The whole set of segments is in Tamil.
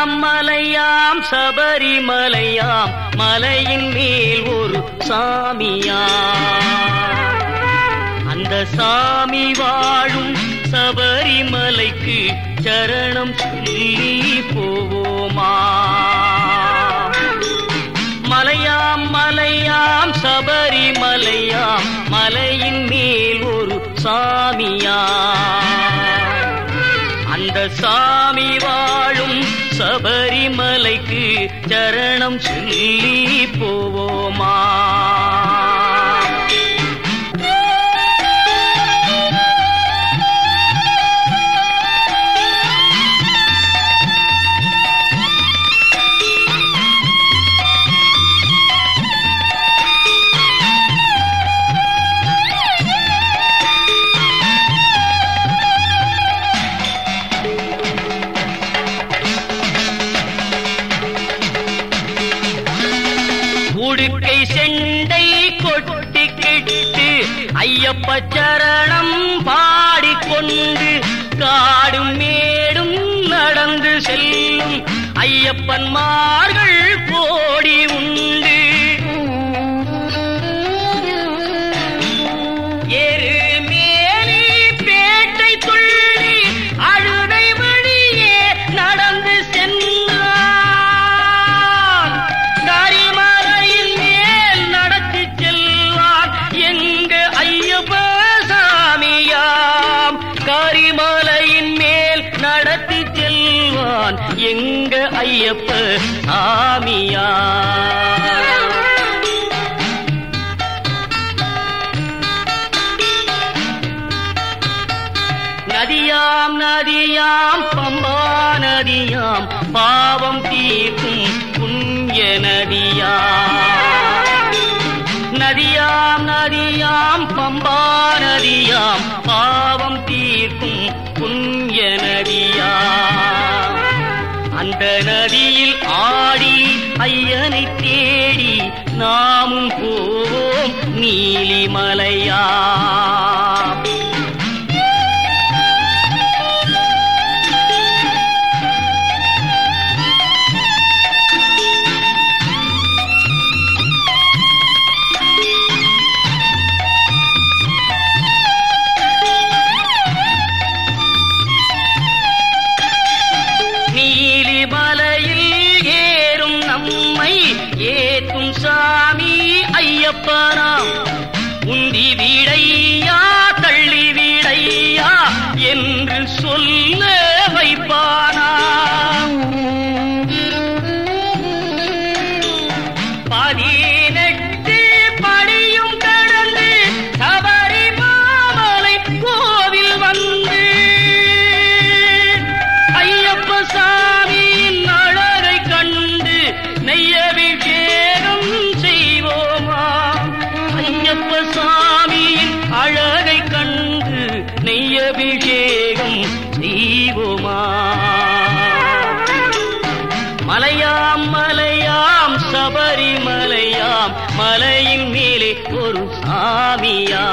மலையாம் மலையாம் சபரிமலையாம் மலையின் மேல் ஒரு சாமியாம் அந்த சாமி வாழும் சபரிமலைக்கு சரணம் சொல்லி போவோமா மலையாம் மலையாம் சபரிமலையாம் மலையின் மேல் ஒரு சாமியாம் அந்த சாமி வாழும் சபரிமலைக்கு சரணம் சொல்லி போவோமா உடுக்கை செண்டை கொட்டிக்கிட்டு ஐயப்ப சரணம் பாடிக்கொண்டு காடும் மேடும் நடந்து செல்லும் ஐயப்பன்மார்கள் கோடி உண்டு ஏறு மேலி பேட்டை துள்ளி அழுதை வழியே நடந்து சென்றான் கரிமலையின் மேல் நடத்தி செல்வான் எங்க ஐயப்ப சாமியாம் கரிமலையின் மேல் நடத்தி செல்வான் எங்க ஐயப்ப சாமியாம் நதியாம் நதியாம் பம்பா நதியாம் பாவம் தீர்க்கும் புண்ணிய நதியாம் நதியாம் நதியாம் பம்பா நதியாம் பாவம் தீர்க்கும் புண்ணிய நதியாம் அந்த நதியில் ஆடி ஐயனை தேடி நாமும் போவோம் நீலிமலையா நீலிமலையில் ஏறும் நம்மை ஏத்தும் சாமி ஐயப்பனாம் உந்தி வீடையா தள்ளி வீடையா என்று சொல்ல வைப்பானாம் பதினெட்டு படியும் கடந்து சபரிமாமலை கோவில் வந்து ஐயப்ப சாமியின் அழகை கண்டு நெய்யபிஷேகம் செய்வோமா ஐயப்ப சாமியின் அழகை கண்டு நெய்யபிஷேகம் செய்வோமா மலையாம் மலையாம் சபரிமலையாம் மலையின் மேலே ஒரு சாமியா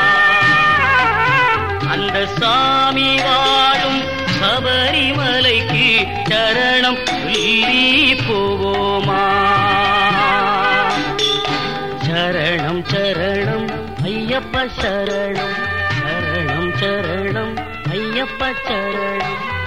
அந்த சாமி வாழும் சபரிமலைக்கு சரணம் சொல்லி போவோமா சரணம் சரணம் ஐயப்ப சரணம் சரணம் சரணம் ஐயப்ப சரணம்